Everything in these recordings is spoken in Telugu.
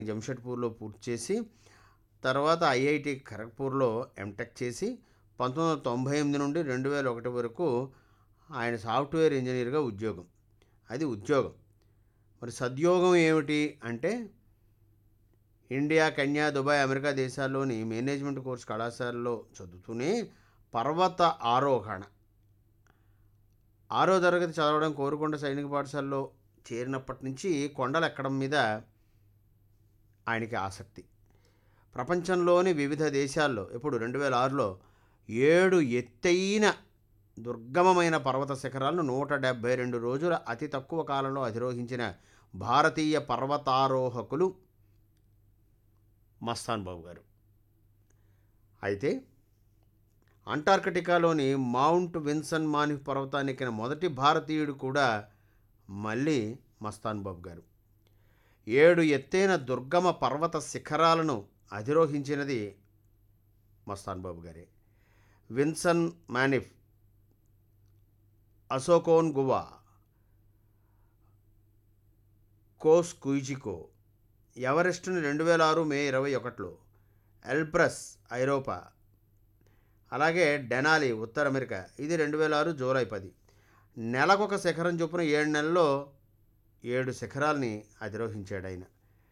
జంషెడ్పూర్లో పూర్తి చేసి తర్వాత ఐఐటి ఖరగ్పూర్లో ఎంటెక్ చేసి పంతొమ్మిది వందల తొంభై ఎనిమిది నుండి రెండు వేల ఒకటి వరకు ఆయన సాఫ్ట్వేర్ ఇంజనీర్గా ఉద్యోగం అది ఉద్యోగం మరి సద్యోగం ఏమిటి అంటే ఇండియా కెన్యా దుబాయ్ అమెరికా దేశాల్లోని మేనేజ్మెంట్ కోర్స్ కళాశాలలో చదువుతూనే పర్వత ఆరోహణ ఆరో తరగతి చదవడం కోరుకొండ సైనిక పాఠశాలలో చేరినప్పటి నుంచి కొండలు ఎక్కడం మీద ఆయనకి ఆసక్తి ప్రపంచంలోని వివిధ దేశాల్లో ఇప్పుడు రెండు వేల ఆరులో ఏడు ఎత్తైన దుర్గమమైన పర్వత శిఖరాలను నూట డెబ్భై రెండు రోజుల అతి తక్కువ కాలంలో అధిరోహించిన భారతీయ పర్వతారోహకులు మస్తాన్ బాబు గారు అయితే అంటార్కిటికాలోని మౌంట్ విన్సన్ మానిఫ్ పర్వతాన్ని ఎక్కిన మొదటి భారతీయుడు కూడా మళ్ళీ మస్తాన్ బాబు గారు ఏడు ఎత్తైన దుర్గమ పర్వత శిఖరాలను అధిరోహించినది మస్తాన్ బాబు గారే విన్సన్ మానిఫ్ అశోకోన్ గువా కోస్ కుయిజికో ఎవరెస్ట్ని రెండు వేల ఆరు మే ఇరవై ఒకటిలో ఎల్బ్రస్ ఐరోపా అలాగే డెనాలి ఉత్తర అమెరికా ఇది రెండు వేల ఆరు జూలై పది నెలకొక శిఖరం చొప్పున ఏడు నెలల్లో ఏడు శిఖరాల్ని అధిరోహించాడు ఆయన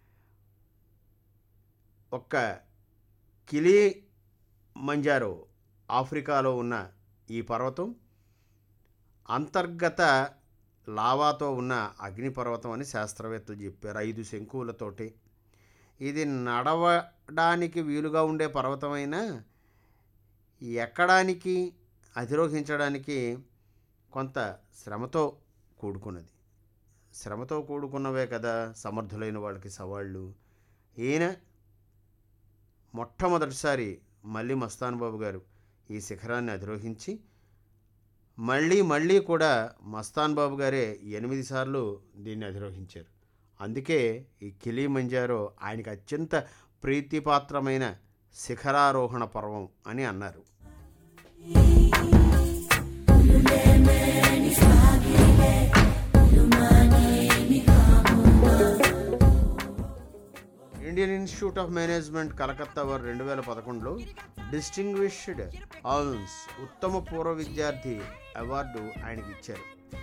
ఒక్క కిలీ మంజారో ఆఫ్రికాలో ఉన్న ఈ పర్వతం అంతర్గత లావాతో ఉన్న అగ్నిపర్వతం అని శాస్త్రవేత్తలు చెప్పారు ఐదు శంకువులతోటి ఇది నడవడానికి వీలుగా ఉండే పర్వతమైనా ఎక్కడానికి అధిరోహించడానికి కొంత శ్రమతో కూడుకున్నది శ్రమతో కూడుకున్నవే కదా సమర్థులైన వాళ్ళకి సవాళ్ళు ఈయన మొట్టమొదటిసారి మళ్ళీ మస్తాన్ బాబు గారు ఈ శిఖరాన్ని అధిరోహించి మళ్ళీ మళ్ళీ కూడా మస్తాన్ బాబు గారే ఎనిమిది సార్లు దీన్ని అధిరోహించారు అందుకే ఈ కిలీ మంజారో ఆయనకి అత్యంత ప్రీతిపాత్రమైన శిఖరారోహణ పర్వం అని అన్నారు Indian Institute of Management Calcutta వారు రెండు వేల పదకొండులో డిస్టింగ్విష్డ్ ఆల్స్ ఉత్తమ పూర్వ విద్యార్థి అవార్డు ఆయనకి ఇచ్చారు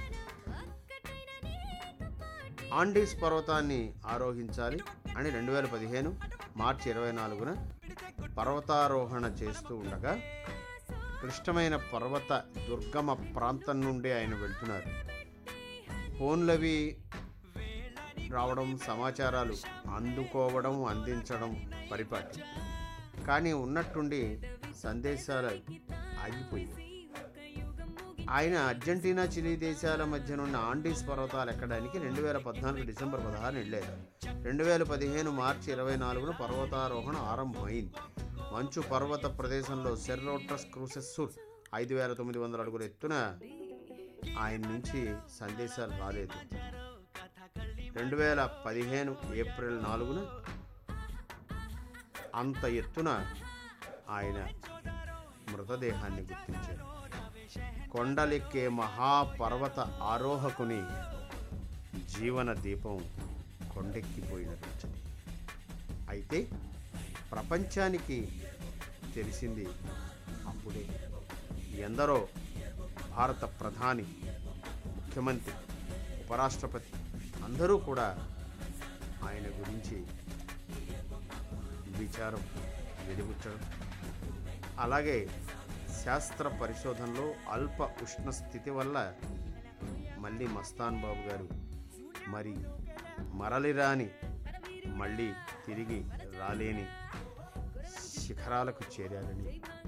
ఆండీస్ పర్వతాన్ని ఆరోహించాలి అని రెండు వేల పదిహేను మార్చి ఇరవై నాలుగున పర్వతారోహణ చేస్తూ ఉండగా క్లిష్టమైన పర్వత దుర్గమ ప్రాంతం నుండి ఆయన వెళ్తున్నారు ఫోన్లవి రావడం సమాచారాలు అందుకోవడం అందించడం పరిపాటి కానీ ఉన్నట్టుండి సందేశాలు ఆగిపోయాయి ఆయన అర్జెంటీనా చిలీ దేశాల మధ్యనున్న ఆండీస్ పర్వతాలు ఎక్కడానికి రెండు వేల పద్నాలుగు డిసెంబర్ పదహారు వెళ్ళారు రెండు వేల పదిహేను మార్చి ఇరవై నాలుగున పర్వతారోహణ ఆరంభమైంది మంచు పర్వత ప్రదేశంలో సెర్రోట్రస్ క్రూసెస్సూర్ ఐదు వేల తొమ్మిది వందల అడుగుల ఎత్తున ఆయన నుంచి సందేశాలు రాలేదు రెండు వేల పదిహేను ఏప్రిల్ నాలుగున అంత ఎత్తున ఆయన మృతదేహాన్ని గుర్తించారు కొండలెక్కే మహాపర్వత ఆరోహకుని జీవన దీపం కొండెక్కిపోయిన రోజుది అయితే ప్రపంచానికి తెలిసింది అప్పుడే ఎందరో భారత ప్రధాని ముఖ్యమంత్రి ఉపరాష్ట్రపతి అందరూ కూడా ఆయన గురించి విచారం వెలుగుచ్చడం అలాగే శాస్త్ర పరిశోధనలో అల్ప ఉష్ణ స్థితి వల్ల మళ్ళీ మస్తాన్ బాబు గారు మరి మరలిరాని మళ్ళీ తిరిగి రాలేని శిఖరాలకు చేరారని